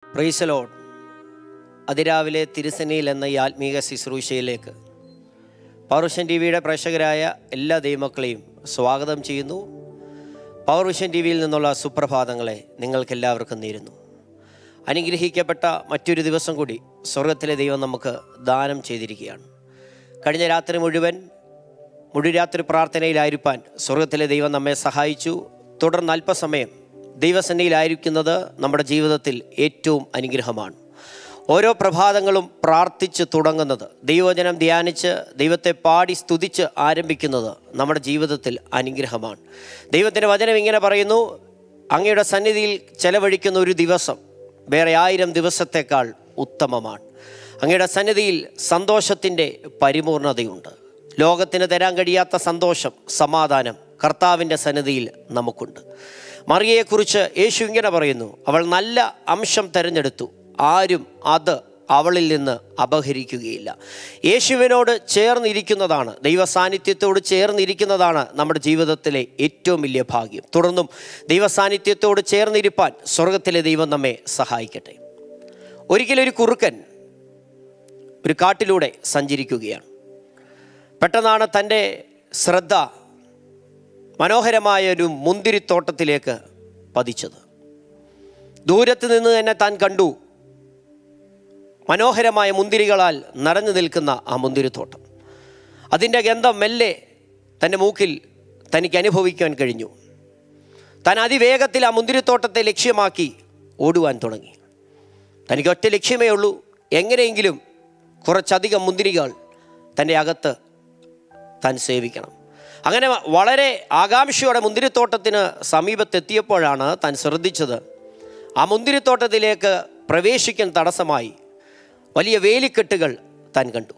പ്രൈസലോഡ് അതിരാവിലെ തിരുസനയിൽ എന്ന ഈ ആത്മീക ശുശ്രൂഷയിലേക്ക് പൗർഷൻ ടി വിയുടെ പ്രേക്ഷകരായ എല്ലാ ദൈവമക്കളെയും സ്വാഗതം ചെയ്യുന്നു പൗർഷൻ ടി വിയിൽ നിന്നുള്ള സുപ്രഭാതങ്ങളെ നിങ്ങൾക്കെല്ലാവർക്കും നേരുന്നു അനുഗ്രഹിക്കപ്പെട്ട മറ്റൊരു ദിവസം കൂടി സ്വർഗത്തിലെ ദൈവം നമുക്ക് ദാനം ചെയ്തിരിക്കുകയാണ് കഴിഞ്ഞ രാത്രി മുഴുവൻ മുഴുരാത്രി പ്രാർത്ഥനയിലായിരിക്കാൻ സ്വർഗത്തിലെ ദൈവം നമ്മെ സഹായിച്ചു തുടർന്ന് അല്പസമയം ദൈവസന്നിധിയിലായിരിക്കുന്നത് നമ്മുടെ ജീവിതത്തിൽ ഏറ്റവും അനുഗ്രഹമാണ് ഓരോ പ്രഭാതങ്ങളും പ്രാർത്ഥിച്ച് തുടങ്ങുന്നത് ദൈവവചനം ധ്യാനിച്ച് ദൈവത്തെ പാടി സ്തുതിച്ച് ആരംഭിക്കുന്നത് നമ്മുടെ ജീവിതത്തിൽ അനുഗ്രഹമാണ് ദൈവത്തിൻ്റെ വചനം ഇങ്ങനെ പറയുന്നു അങ്ങയുടെ സന്നിധിയിൽ ചെലവഴിക്കുന്ന ഒരു ദിവസം വേറെ ആയിരം ദിവസത്തേക്കാൾ ഉത്തമമാണ് അങ്ങയുടെ സന്നിധിയിൽ സന്തോഷത്തിൻ്റെ പരിപൂർണതയുണ്ട് ലോകത്തിന് തരാൻ കഴിയാത്ത സന്തോഷം സമാധാനം കർത്താവിൻ്റെ സന്നിധിയിൽ നമുക്കുണ്ട് മറിയയെക്കുറിച്ച് യേശു ഇങ്ങനെ പറയുന്നു അവൾ നല്ല അംശം തിരഞ്ഞെടുത്തു ആരും അത് അവളിൽ നിന്ന് അപഹരിക്കുകയില്ല യേശുവിനോട് ചേർന്നിരിക്കുന്നതാണ് ദൈവ സാന്നിധ്യത്തോട് ചേർന്നിരിക്കുന്നതാണ് നമ്മുടെ ജീവിതത്തിലെ ഏറ്റവും വലിയ ഭാഗ്യം തുടർന്നും ദൈവ സാന്നിധ്യത്തോട് ചേർന്നിരിപ്പാൻ സ്വർഗത്തിലെ ദൈവം നമ്മെ സഹായിക്കട്ടെ ഒരിക്കലൊരു കുറുക്കൻ ഒരു കാട്ടിലൂടെ സഞ്ചരിക്കുകയാണ് പെട്ടെന്നാണ് തൻ്റെ ശ്രദ്ധ മനോഹരമായ ഒരു മുന്തിരിത്തോട്ടത്തിലേക്ക് പതിച്ചത് ദൂരത്ത് നിന്ന് തന്നെ താൻ കണ്ടു മനോഹരമായ മുന്തിരികളാൽ നിറഞ്ഞു നിൽക്കുന്ന ആ മുന്തിരിത്തോട്ടം അതിൻ്റെ ഗന്ധം മെല്ലെ തൻ്റെ മൂക്കിൽ തനിക്ക് അനുഭവിക്കാൻ കഴിഞ്ഞു താൻ അതിവേഗത്തിൽ ആ മുന്തിരിത്തോട്ടത്തെ ലക്ഷ്യമാക്കി ഓടുവാൻ തുടങ്ങി തനിക്ക് ഒറ്റ ലക്ഷ്യമേ ഉള്ളൂ എങ്ങനെയെങ്കിലും കുറച്ചധികം മുന്തിരികൾ തൻ്റെ അകത്ത് താൻ സേവിക്കണം അങ്ങനെ വളരെ ആകാംക്ഷയോടെ മുന്തിരിത്തോട്ടത്തിന് സമീപത്തെത്തിയപ്പോഴാണ് താൻ ശ്രദ്ധിച്ചത് ആ മുന്തിരിത്തോട്ടത്തിലേക്ക് പ്രവേശിക്കാൻ തടസ്സമായി വലിയ വേലിക്കെട്ടുകൾ താൻ കണ്ടു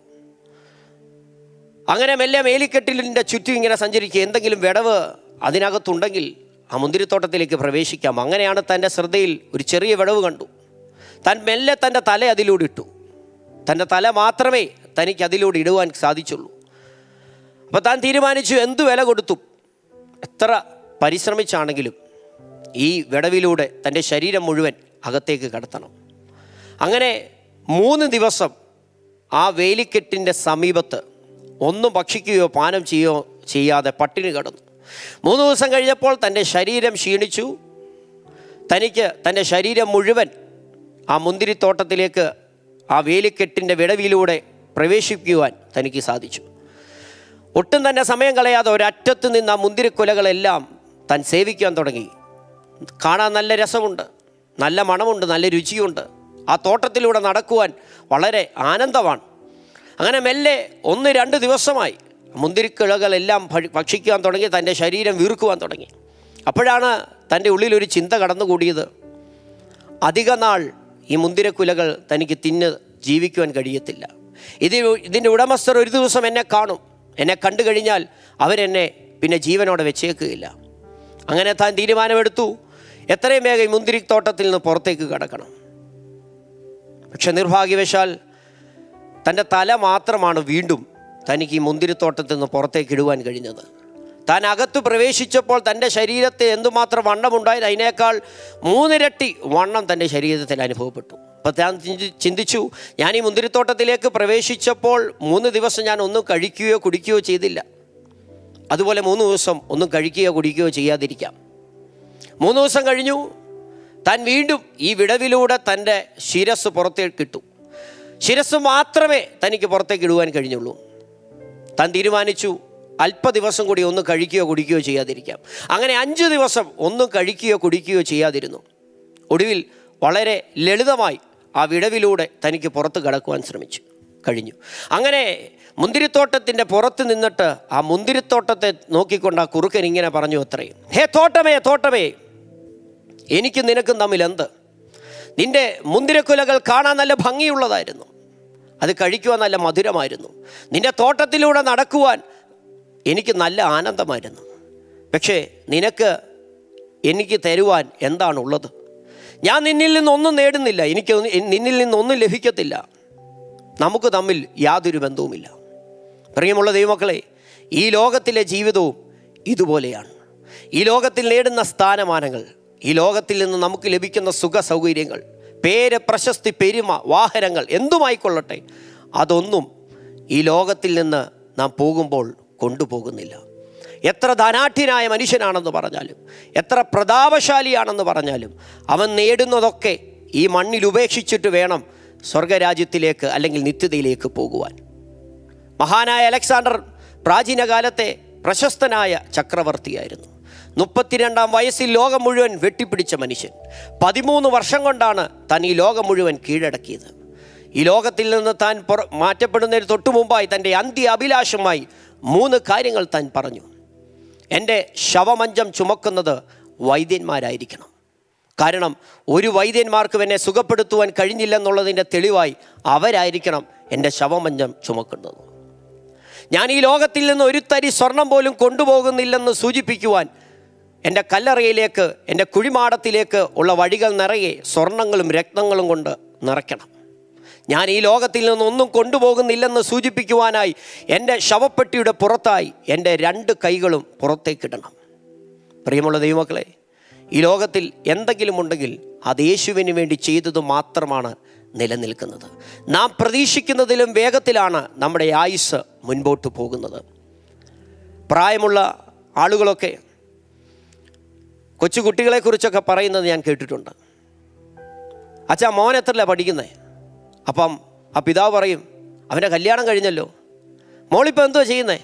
അങ്ങനെ മെല്ലെ വേലിക്കെട്ടിലിൻ്റെ ചുറ്റും ഇങ്ങനെ സഞ്ചരിക്കുക എന്തെങ്കിലും വിടവ് അതിനകത്തുണ്ടെങ്കിൽ ആ മുന്തിരിത്തോട്ടത്തിലേക്ക് പ്രവേശിക്കാം അങ്ങനെയാണ് തൻ്റെ ശ്രദ്ധയിൽ ഒരു ചെറിയ വിടവ് കണ്ടു താൻ മെല്ലെ തൻ്റെ തല അതിലൂടെ ഇട്ടു തൻ്റെ തല മാത്രമേ തനിക്ക് അതിലൂടെ ഇടുവാൻ സാധിച്ചുള്ളൂ അപ്പോൾ താൻ തീരുമാനിച്ചു എന്തു വില കൊടുത്തു എത്ര പരിശ്രമിച്ചാണെങ്കിലും ഈ വിടവിലൂടെ തൻ്റെ ശരീരം മുഴുവൻ അകത്തേക്ക് കടത്തണം അങ്ങനെ മൂന്ന് ദിവസം ആ വേലിക്കെട്ടിൻ്റെ സമീപത്ത് ഒന്നും ഭക്ഷിക്കുകയോ പാനം ചെയ്യുകയോ ചെയ്യാതെ പട്ടിണി കിടന്നു മൂന്ന് ദിവസം കഴിഞ്ഞപ്പോൾ തൻ്റെ ശരീരം ക്ഷീണിച്ചു തനിക്ക് തൻ്റെ ശരീരം മുഴുവൻ ആ മുന്തിരിത്തോട്ടത്തിലേക്ക് ആ വേലിക്കെട്ടിൻ്റെ വിടവിലൂടെ പ്രവേശിക്കുവാൻ തനിക്ക് സാധിച്ചു ഒട്ടും തന്നെ സമയം കളയാതെ ഒരറ്റത്ത് നിന്ന് ആ മുന്തിരിക്കുലകളെല്ലാം താൻ സേവിക്കാൻ തുടങ്ങി കാണാൻ നല്ല രസമുണ്ട് നല്ല മണമുണ്ട് നല്ല രുചിയുണ്ട് ആ തോട്ടത്തിലൂടെ നടക്കുവാൻ വളരെ ആനന്ദമാണ് അങ്ങനെ മെല്ലെ ഒന്ന് രണ്ട് ദിവസമായി മുന്തിരിക്കിഴകളെല്ലാം ഭ- ഭക്ഷിക്കാൻ തുടങ്ങി തൻ്റെ ശരീരം വീർക്കുവാൻ തുടങ്ങി അപ്പോഴാണ് തൻ്റെ ഉള്ളിലൊരു ചിന്ത കടന്നുകൂടിയത് അധിക നാൾ ഈ മുന്തിരക്കുലകൾ തനിക്ക് തിന്ന് ജീവിക്കുവാൻ കഴിയത്തില്ല ഇത് ഇതിൻ്റെ ഉടമസ്ഥർ ഒരു ദിവസം എന്നെ കാണും എന്നെ കണ്ടു കഴിഞ്ഞാൽ അവരെന്നെ പിന്നെ ജീവനോടെ വെച്ചേക്കുകയില്ല അങ്ങനെ താൻ തീരുമാനമെടുത്തു എത്രയും വേഗം ഈ മുന്തിരിത്തോട്ടത്തിൽ നിന്ന് പുറത്തേക്ക് കടക്കണം പക്ഷെ നിർഭാഗ്യവശാൽ തൻ്റെ തല മാത്രമാണ് വീണ്ടും തനിക്ക് ഈ മുന്തിരിത്തോട്ടത്തിൽ നിന്ന് പുറത്തേക്ക് ഇടുവാൻ കഴിഞ്ഞത് താൻ അകത്ത് പ്രവേശിച്ചപ്പോൾ തൻ്റെ ശരീരത്തിൽ എന്തുമാത്രം വണ്ണമുണ്ടായത് അതിനേക്കാൾ മൂന്നിരട്ടി വണ്ണം തൻ്റെ ശരീരത്തിൽ അനുഭവപ്പെട്ടു അപ്പോൾ താൻ ചിന്തി- ചിന്തിച്ചു ഞാൻ ഈ മുന്തിരിത്തോട്ടത്തിലേക്ക് പ്രവേശിച്ചപ്പോൾ മൂന്ന് ദിവസം ഞാൻ ഒന്നും കഴിക്കുകയോ കുടിക്കുകയോ ചെയ്തില്ല അതുപോലെ മൂന്ന് ദിവസം ഒന്നും കഴിക്കുകയോ കുടിക്കുകയോ ചെയ്യാതിരിക്കാം മൂന്ന് ദിവസം കഴിഞ്ഞു താൻ വീണ്ടും ഈ വിടവിലൂടെ തൻ്റെ ശിരസ് പുറത്തേക്ക് ഇട്ടു ശിരസ് മാത്രമേ തനിക്ക് പുറത്തേക്ക് ഇടുവാൻ കഴിഞ്ഞുള്ളൂ താൻ തീരുമാനിച്ചു അല്പ ദിവസം കൂടി ഒന്നും കഴിക്കുകയോ കുടിക്കുകയോ ചെയ്യാതിരിക്കാം അങ്ങനെ അഞ്ച് ദിവസം ഒന്നും കഴിക്കുകയോ കുടിക്കുകയോ ചെയ്യാതിരുന്നു ഒടുവിൽ വളരെ ലളിതമായി ആ വിടവിലൂടെ തനിക്ക് പുറത്ത് കടക്കുവാൻ ശ്രമിച്ചു കഴിഞ്ഞു അങ്ങനെ മുന്തിരിത്തോട്ടത്തിൻ്റെ പുറത്ത് നിന്നിട്ട് ആ മുന്തിരിത്തോട്ടത്തെ നോക്കിക്കൊണ്ട് ആ കുറുക്കൻ ഇങ്ങനെ പറഞ്ഞു അത്രയും ഹേ തോട്ടമേ തോട്ടമേ എനിക്കും നിനക്കും തമ്മിൽ എന്ത് നിന്റെ മുന്തിരക്കുലകൾ കാണാൻ നല്ല ഭംഗിയുള്ളതായിരുന്നു അത് കഴിക്കുവാൻ നല്ല മധുരമായിരുന്നു നിന്റെ തോട്ടത്തിലൂടെ നടക്കുവാൻ എനിക്ക് നല്ല ആനന്ദമായിരുന്നു പക്ഷേ നിനക്ക് എനിക്ക് തരുവാൻ എന്താണുള്ളത് ഞാൻ നിന്നിൽ നിന്നൊന്നും നേടുന്നില്ല എനിക്ക് ഒന്ന്- നിന്നിൽ നിന്നൊന്നും ലഭിക്കത്തില്ല നമുക്ക് തമ്മിൽ യാതൊരു ബന്ധവുമില്ല പ്രിയമുള്ള ദൈവമക്കളെ ഈ ലോകത്തിലെ ജീവിതവും ഇതുപോലെയാണ് ഈ ലോകത്തിൽ നേടുന്ന സ്ഥാനമാനങ്ങൾ ഈ ലോകത്തിൽ നിന്ന് നമുക്ക് ലഭിക്കുന്ന സുഖ സൗകര്യങ്ങൾ പേര് പ്രശസ്തി പെരുമ വാഹനങ്ങൾ എന്തുമായിക്കൊള്ളട്ടെ അതൊന്നും ഈ ലോകത്തിൽ നിന്ന് നാം പോകുമ്പോൾ കൊണ്ടുപോകുന്നില്ല എത്ര ധനാഠ്യനായ മനുഷ്യനാണെന്ന് പറഞ്ഞാലും എത്ര പ്രതാപശാലിയാണെന്ന് പറഞ്ഞാലും അവൻ നേടുന്നതൊക്കെ ഈ മണ്ണിൽ ഉപേക്ഷിച്ചിട്ട് വേണം സ്വർഗരാജ്യത്തിലേക്ക് അല്ലെങ്കിൽ നിത്യതയിലേക്ക് പോകുവാൻ മഹാനായ അലക്സാണ്ടർ പ്രാചീന കാലത്തെ പ്രശസ്തനായ ചക്രവർത്തിയായിരുന്നു മുപ്പത്തിരണ്ടാം വയസ്സിൽ ലോകം മുഴുവൻ വെട്ടിപ്പിടിച്ച മനുഷ്യൻ പതിമൂന്ന് വർഷം കൊണ്ടാണ് താൻ ഈ ലോകം മുഴുവൻ കീഴടക്കിയത് ഈ ലോകത്തിൽ നിന്ന് താൻ പുറ മാറ്റപ്പെടുന്നതിന് തൊട്ടു മുമ്പായി തൻ്റെ അന്ത്യ അഭിലാഷമായി മൂന്ന് കാര്യങ്ങൾ താൻ പറഞ്ഞു എൻ്റെ ശവമഞ്ചം ചുമക്കുന്നത് വൈദ്യന്മാരായിരിക്കണം കാരണം ഒരു വൈദ്യന്മാർക്കും എന്നെ സുഖപ്പെടുത്തുവാൻ കഴിഞ്ഞില്ലെന്നുള്ളതിൻ്റെ തെളിവായി അവരായിരിക്കണം എൻ്റെ ശവമഞ്ചം ചുമക്കുന്നത് ഞാൻ ഈ ലോകത്തിൽ നിന്ന് ഒരു തരി സ്വർണം പോലും കൊണ്ടുപോകുന്നില്ലെന്ന് സൂചിപ്പിക്കുവാൻ എൻ്റെ കല്ലറയിലേക്ക് എൻ്റെ കുഴിമാടത്തിലേക്ക് ഉള്ള വഴികൾ നിറയെ സ്വർണങ്ങളും രത്നങ്ങളും കൊണ്ട് നിറയ്ക്കണം ഞാൻ ഈ ലോകത്തിൽ നിന്നൊന്നും കൊണ്ടുപോകുന്നില്ലെന്ന് സൂചിപ്പിക്കുവാനായി എൻ്റെ ശവപ്പെട്ടിയുടെ പുറത്തായി എൻ്റെ രണ്ട് കൈകളും പുറത്തേക്കിടണം പ്രിയമുള്ള ദൈവമക്കളെ ഈ ലോകത്തിൽ എന്തെങ്കിലും ഉണ്ടെങ്കിൽ അത് യേശുവിന് വേണ്ടി ചെയ്തത് മാത്രമാണ് നിലനിൽക്കുന്നത് നാം പ്രതീക്ഷിക്കുന്നതിലും വേഗത്തിലാണ് നമ്മുടെ ആയുസ് മുൻപോട്ട് പോകുന്നത് പ്രായമുള്ള ആളുകളൊക്കെ കൊച്ചുകുട്ടികളെക്കുറിച്ചൊക്കെ പറയുന്നത് ഞാൻ കേട്ടിട്ടുണ്ട് അച്ഛാ മോൻ എത്രല്ല പഠിക്കുന്നത് അപ്പം ആ പിതാവ് പറയും അവൻ്റെ കല്യാണം കഴിഞ്ഞല്ലോ മോളിപ്പോൾ എന്തുവാ ചെയ്യുന്നേ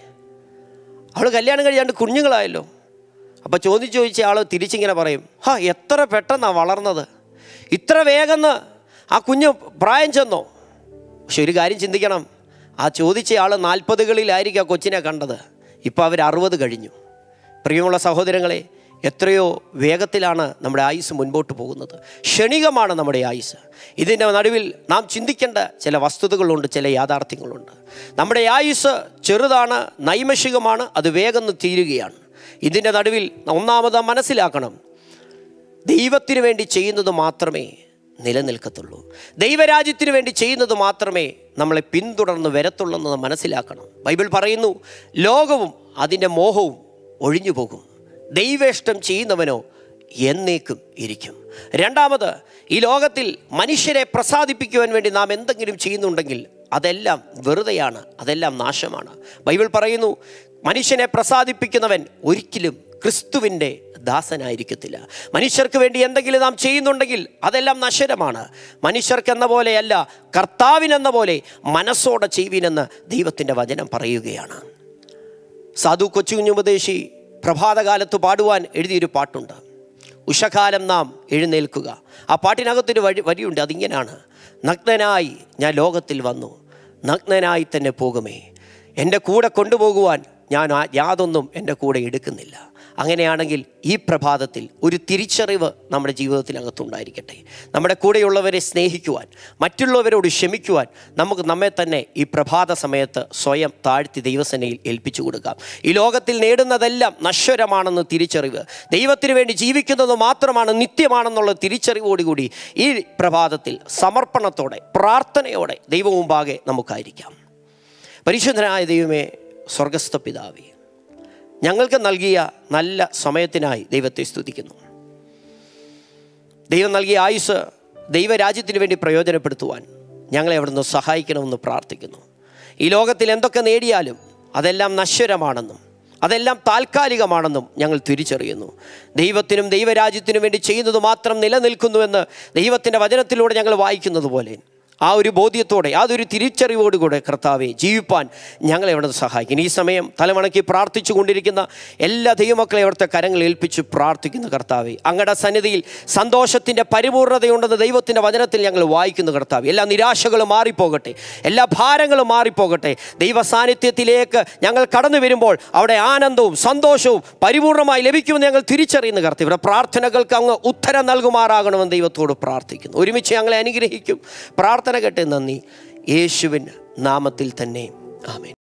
അവൾ കല്യാണം കഴിയാണ്ട് കുഞ്ഞുങ്ങളായല്ലോ അപ്പോൾ ചോദിച്ച് ചോദിച്ച ആൾ തിരിച്ചിങ്ങനെ പറയും ഹാ എത്ര പെട്ടെന്നാണ് വളർന്നത് ഇത്ര വേഗം ആ കുഞ്ഞ് പ്രായം ചെന്നോ പക്ഷെ ഒരു കാര്യം ചിന്തിക്കണം ആ ചോദിച്ച ആൾ നാൽപ്പതുകളിലായിരിക്കും ആ കൊച്ചിനെ കണ്ടത് ഇപ്പോൾ അവർ അറുപത് കഴിഞ്ഞു പ്രിയമുള്ള സഹോദരങ്ങളെ എത്രയോ വേഗത്തിലാണ് നമ്മുടെ ആയുസ് മുൻപോട്ട് പോകുന്നത് ക്ഷണികമാണ് നമ്മുടെ ആയുസ് ഇതിൻ്റെ നടുവിൽ നാം ചിന്തിക്കേണ്ട ചില വസ്തുതകളുണ്ട് ചില യാഥാർത്ഥ്യങ്ങളുണ്ട് നമ്മുടെ ആയുസ് ചെറുതാണ് നൈമഷികമാണ് അത് വേഗം തീരുകയാണ് ഇതിൻ്റെ നടുവിൽ ഒന്നാമത് മനസ്സിലാക്കണം ദൈവത്തിന് വേണ്ടി ചെയ്യുന്നത് മാത്രമേ നിലനിൽക്കത്തുള്ളൂ ദൈവരാജ്യത്തിന് വേണ്ടി ചെയ്യുന്നത് മാത്രമേ നമ്മളെ പിന്തുടർന്ന് വരത്തുള്ളെന്ന് മനസ്സിലാക്കണം ബൈബിൾ പറയുന്നു ലോകവും അതിൻ്റെ മോഹവും ഒഴിഞ്ഞു പോകും ദൈവേഷ്ടം ചെയ്യുന്നവനോ എന്നേക്കും ഇരിക്കും രണ്ടാമത് ഈ ലോകത്തിൽ മനുഷ്യരെ പ്രസാദിപ്പിക്കുവാൻ വേണ്ടി നാം എന്തെങ്കിലും ചെയ്യുന്നുണ്ടെങ്കിൽ അതെല്ലാം വെറുതെയാണ് അതെല്ലാം നാശമാണ് ബൈബിൾ പറയുന്നു മനുഷ്യനെ പ്രസാദിപ്പിക്കുന്നവൻ ഒരിക്കലും ക്രിസ്തുവിൻ്റെ ദാസനായിരിക്കത്തില്ല മനുഷ്യർക്ക് വേണ്ടി എന്തെങ്കിലും നാം ചെയ്യുന്നുണ്ടെങ്കിൽ അതെല്ലാം നശ്വരമാണ് മനുഷ്യർക്കെന്ന പോലെയല്ല കർത്താവിനെന്ന പോലെ മനസ്സോടെ ചെയ്യുവിനെന്ന് ദൈവത്തിൻ്റെ വചനം പറയുകയാണ് സാധു കൊച്ചുകുഞ്ഞുപദേശി പ്രഭാതകാലത്ത് പാടുവാൻ എഴുതിയൊരു പാട്ടുണ്ട് ഉഷകാലം നാം എഴുന്നേൽക്കുക ആ പാട്ടിനകത്തൊരു വഴി വരിയുണ്ട് അതിങ്ങനെയാണ് നഗ്നനായി ഞാൻ ലോകത്തിൽ വന്നു നഗ്നനായി തന്നെ പോകുമേ എൻ്റെ കൂടെ കൊണ്ടുപോകുവാൻ ഞാൻ ആ- യാതൊന്നും എൻ്റെ കൂടെ എടുക്കുന്നില്ല അങ്ങനെയാണെങ്കിൽ ഈ പ്രഭാതത്തിൽ ഒരു തിരിച്ചറിവ് നമ്മുടെ ജീവിതത്തിനകത്തുണ്ടായിരിക്കട്ടെ നമ്മുടെ കൂടെയുള്ളവരെ സ്നേഹിക്കുവാൻ മറ്റുള്ളവരോട് ക്ഷമിക്കുവാൻ നമുക്ക് നമ്മെ തന്നെ ഈ പ്രഭാത സമയത്ത് സ്വയം താഴ്ത്തി ദൈവസേനയിൽ ഏൽപ്പിച്ചു കൊടുക്കാം ഈ ലോകത്തിൽ നേടുന്നതെല്ലാം നശ്വരമാണെന്ന് തിരിച്ചറിവ് ദൈവത്തിന് വേണ്ടി ജീവിക്കുന്നത് മാത്രമാണ് നിത്യമാണെന്നുള്ള തിരിച്ചറിവോടുകൂടി ഈ പ്രഭാതത്തിൽ സമർപ്പണത്തോടെ പ്രാർത്ഥനയോടെ ദൈവം മുമ്പാകെ നമുക്കായിരിക്കാം പരിശുദ്ധനായ ദൈവമേ സ്വർഗസ്ഥ പിതാവേ ഞങ്ങൾക്ക് നൽകിയ നല്ല സമയത്തിനായി ദൈവത്തെ സ്തുതിക്കുന്നു ദൈവം നൽകിയ ആയുസ് ദൈവരാജ്യത്തിന് വേണ്ടി പ്രയോജനപ്പെടുത്തുവാൻ ഞങ്ങളെ അവിടുന്ന് സഹായിക്കണമെന്ന് പ്രാർത്ഥിക്കുന്നു ഈ ലോകത്തിൽ എന്തൊക്കെ നേടിയാലും അതെല്ലാം നശ്വരമാണെന്നും അതെല്ലാം താൽക്കാലികമാണെന്നും ഞങ്ങൾ തിരിച്ചറിയുന്നു ദൈവത്തിനും ദൈവരാജ്യത്തിനും വേണ്ടി ചെയ്യുന്നത് മാത്രം നിലനിൽക്കുന്നുവെന്ന് ദൈവത്തിൻ്റെ വചനത്തിലൂടെ ഞങ്ങൾ വായിക്കുന്നത് പോലെ ആ ഒരു ബോധ്യത്തോടെ അതൊരു തിരിച്ചറിവോടുകൂടെ കർത്താവെ ജീവിപ്പാൻ ഞങ്ങളെ അവിടെ സഹായിക്കും ഈ സമയം തലമണക്കി പ്രാർത്ഥിച്ചു കൊണ്ടിരിക്കുന്ന എല്ലാ ദൈവമക്കളെ അവിടുത്തെ കരങ്ങൾ ഏൽപ്പിച്ച് പ്രാർത്ഥിക്കുന്ന കർത്താവെ അങ്ങയുടെ സന്നിധിയിൽ സന്തോഷത്തിൻ്റെ പരിപൂർണതയുണ്ടെന്ന് ദൈവത്തിൻ്റെ വചനത്തിൽ ഞങ്ങൾ വായിക്കുന്നു കർത്താവ് എല്ലാ നിരാശകളും മാറിപ്പോകട്ടെ എല്ലാ ഭാരങ്ങളും മാറിപ്പോകട്ടെ ദൈവ സാന്നിധ്യത്തിലേക്ക് ഞങ്ങൾ കടന്നു വരുമ്പോൾ അവിടെ ആനന്ദവും സന്തോഷവും പരിപൂർണമായി ലഭിക്കുമെന്ന് ഞങ്ങൾ തിരിച്ചറിയുന്ന കർത്താവ് ഇവിടെ പ്രാർത്ഥനകൾക്ക് അങ്ങ് ഉത്തരം നൽകുമാറാകണമെന്ന് ദൈവത്തോട് പ്രാർത്ഥിക്കുന്നു ഒരുമിച്ച് ഞങ്ങളെ അനുഗ്രഹിക്കും പ്രാർത്ഥന കേട്ട് നന്ദി യേശുവിൻ നാമത്തിൽ തന്നെ ആമേൻ